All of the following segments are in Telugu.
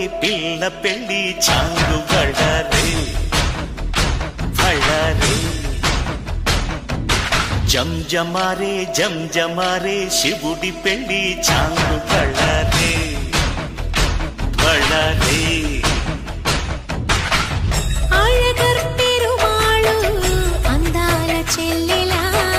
పిల్ల పెళ్లి చాంగు బళ్ళారే బళ్ళారే జం జమారే జం జమారే శివుడి పెళ్లి చాంగు బళ్ళారే బళ్ళారే అழகర్ పెరుమాళు అందాల చెల్లెలా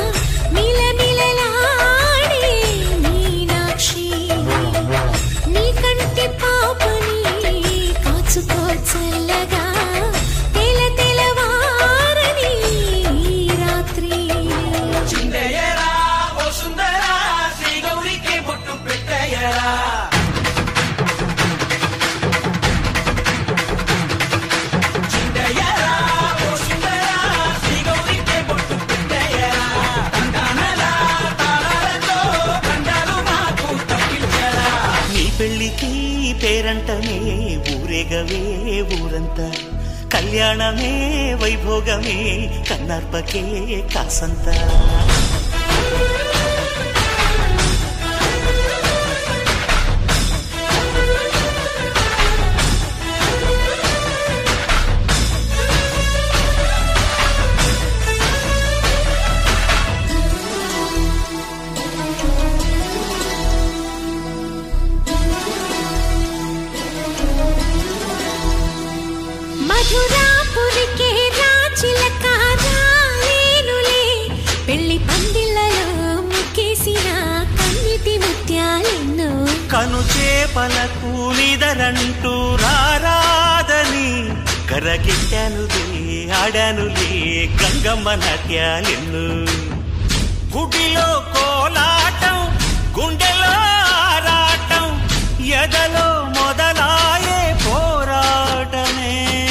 మిలమిలలాడే మీనాక్షి నీ కంటి పాపని కాచుకో చల్లగా తెల తెలవారని ఈ రాత్రి చిందయ్యరా ఓ సుందరా శ్రీ గౌరికి బొట్టు పెట్టయ్యరా చిందయ్యరా ఓ సుందరా శ్రీ గౌరికి బొట్టు పెట్టయ్యరా తందానలా తాళాలతో దండాలు మాకు తప్పించరా నీ పెళ్లికి పేరంటమే ఊరేగవే ఊరంతా కళ్యాణమే వైభోగమే కన్నార్పకే కాసంతా మధురాపురికే రాచిలక రాలేనులే పెళ్లి పందిళ్ళలో ముక్కేసిన కన్నిటి ముత్యాలెన్నో కను చేపలకు నిదరంటూ రారాదని కరగిట్టానులే ఆడానులే గంగమ్మ నాట్యాలెన్ను గుడిలో కోలాటం గుండెలో ఆరాటం ఎదలో మొదలాయే పోరాటమే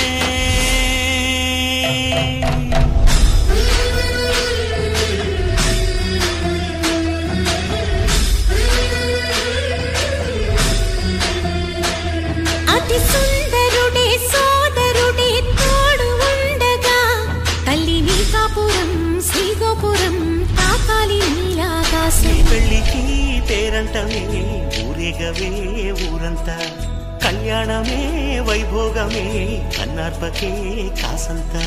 అతి సుందరుడే సోదరుడే తోడు ఉండగా తల్లి నీ కాపురం శ్రీగోపురం తాకాలి నీ నీలాకాశం పెళ్లికి పేరంటమే ఊరేగవే ఊరంతా కళ్యాణమే వైభోగమే కన్నార్పకే కాసంతా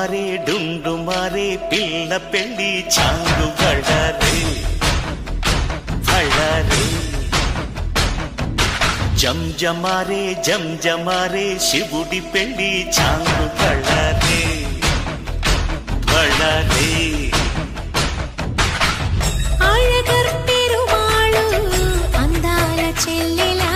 మారే డుండు మారే పిల్ల పెళ్లి చాంగు బళ్ళారే బళ్ళారే జం జమారే జం జమారే శివుడి పెళ్లి చాంగు బళ్ళారే బళ్ళారే అழகర్ పెరుమాళు అందాల చెల్లెలా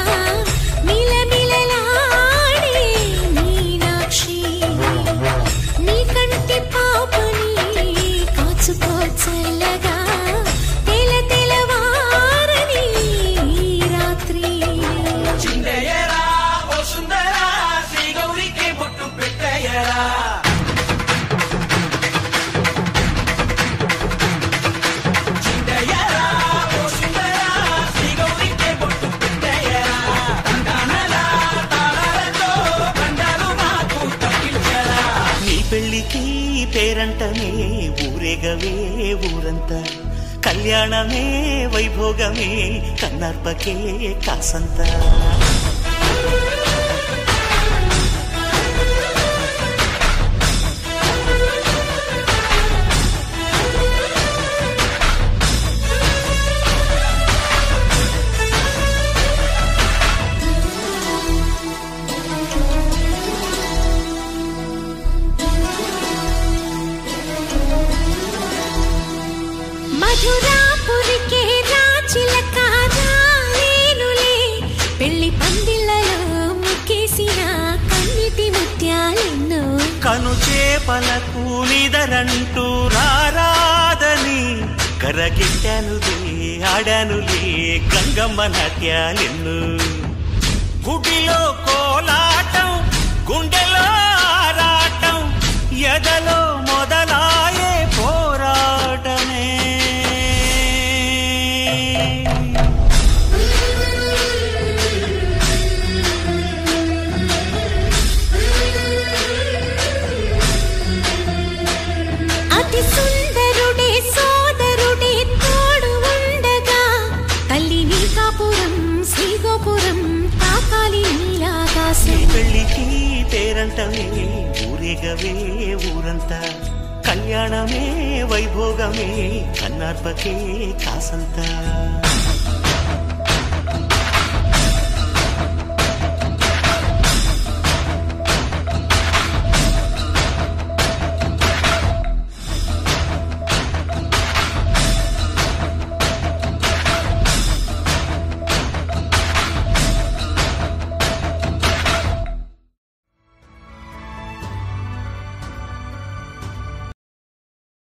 మిలమిలలాడే మీనాక్షి నీ కంటి పాపని కాచుకో చల్లగా తెల తెలవారని ఈ రాత్రి చిందయ్యరా ఓ సుందరా శ్రీ గౌరికి బొట్టు పెట్టయ్యరా చిందయ్యరా ఓ సుందరా శ్రీ గౌరికి బొట్టు పెట్టయ్యరా తందానలా తాళాలతో కండాలు మాకు తప్పించరా నీ పెళ్లికి పేరంటమే ఊరేగవే ఊరంతా కళ్యాణమే వైభోగమే కన్నార్పకే కాసంతా మధురాపురికే రాచిలక రాలేనులే పెళ్లి పందిళ్ళలో ముక్కేసిన కన్నిటి ముత్యాలెన్నో కను చేపలకు నిదరంటూ రారాదని కరగిట్టానులే ఆడానులే గంగమ్మ నాట్యాలెన్ను గుడిలో కోలాటం గుండెలో ఆరాటం ఎదలో మొదలాయే పోరాటమే అతి సుందరుడే సోదరుడే తోడు ఉండగా తల్లి నీ కాపురం శ్రీగోపురం తాకాలి నీలాకాశం పెళ్లికి పేరంటమే ఊరేగవే ఊరంతా కళ్యాణమే వైభోగమే కన్నార్పకే కాసంతా